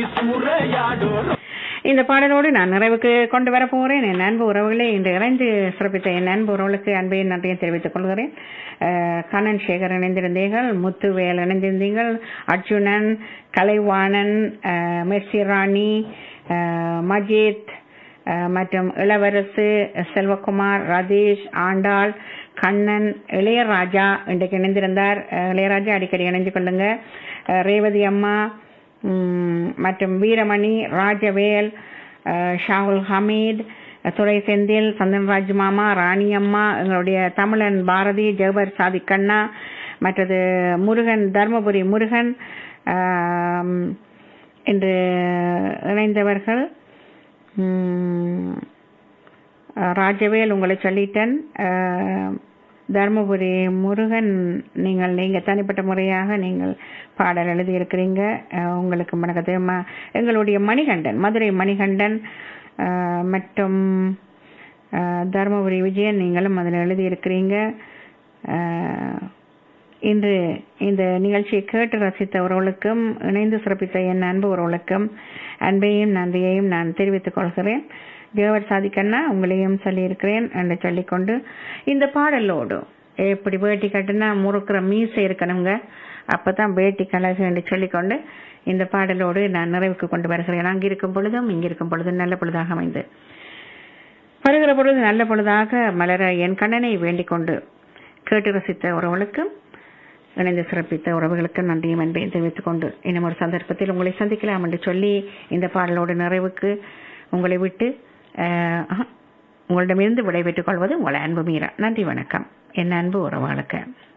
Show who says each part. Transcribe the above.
Speaker 1: சூறையாடும்
Speaker 2: இந்த பாடலோடு நான் நிறைவுக்கு கொண்டு வர போகிறேன் என் அன்பு உறவுகளே இந்த இறைந்து சிறப்பித்த என் அன்பு உறவுகளுக்கு அன்பையும் நன்றியும் தெரிவித்துக் கொள்கிறேன் அஹ், கண்ணன் சேகர் இணைந்திருந்தீர்கள் முத்துவேல் இணைந்திருந்தீர்கள் அர்ஜுனன் கலைவாணன் அஹ், மெர்சி ராணி அஹ், மஜித் அஹ், மற்றும் இளவரசு செல்வகுமார் ரதீஷ் ஆண்டாள் கண்ணன் இளையராஜா இன்றைக்கு இணைந்திருந்தார் அஹ், இளையராஜா அடிக்கடி இணைஞ்சு கொள்ளுங்க அஹ், ரேவதி அம்மா ம், மற்றும் வீரமணி ராஜவேல் அஹ், ஷாகுல் ஹமீத் அஹ், துரை செந்தில் சந்தன்ராஜ் மாமா ராணி அம்மா எங்களுடைய தமிழன் பாரதி ஜெகபர் சாதிக் கண்ணா மற்றது முருகன் தர்மபுரி முருகன் ஆம், என்று இணைந்தவர்கள் ம், அஹ், ராஜவேல் உங்களை சொல்லிட்டேன் அஹ், தர்மபுரி முருகன் நீங்கள் நீங்க தனிப்பட்ட முறையாக நீங்கள் பாடல் எழுதியிருக்கிறீங்க அஹ், உங்களுக்கு மனக்கது ம- எங்களுடைய மணிகண்டன் மதுரை மணிகண்டன் அஹ், மற்றும் அஹ், தர்மபுரி விஜயன் நீங்களும் அதில் எழுதியிருக்கிறீங்க அஹ், இன்று இந்த நிகழ்ச்சியை கேட்டு ரசித்த உறவுகளுக்கும் இணைந்து சிறப்பித்த என் அன்பு உறவுகளுக்கும் அன்பையும் நன்றியையும் நான் தெரிவித்துக் கொள்கிறேன் தேவர் சாதிக்கண்ணா உங்களையும் சொல்லியிருக்கிறேன் என்று சொல்லிக்கொண்டு இந்த பாடலோடு எப்படி வேட்டி கட்டுனா முறுக்கிற மீசை இருக்கணுங்க அப்பதான் வேட்டி கழகு என்று சொல்லிக்கொண்டு இந்த பாடலோடு நான் நிறைவுக்கு கொண்டு வருகிறேன் அங்கு இருக்கும் பொழுதும் இங்கிருக்கும் பொழுதும் நல்ல பொழுதாக அமைந்து வருகிற பொழுது நல்ல பொழுதாக மலர என் கண்ணனை வேண்டிக் கொண்டு கேட்டு ரசித்த உறவுகளுக்கும் இணைந்து சிறப்பித்த உறவுகளுக்கு நன்றியும் அன்பையும் தெரிவித்துக் கொண்டு இன்னும் ஒரு சந்தர்ப்பத்தில் உங்களை சந்திக்கலாம் என்று சொல்லி இந்த பாடலோடு நிறைவுக்கு உங்களை விட்டு அஹ், ஆஹா, உங்களிடமிருந்து விடைபெற்றுக் கொள்வது உங்கள் அன்பு மீரா நன்றி வணக்கம் என் அன்பு உறவுகளுக்கு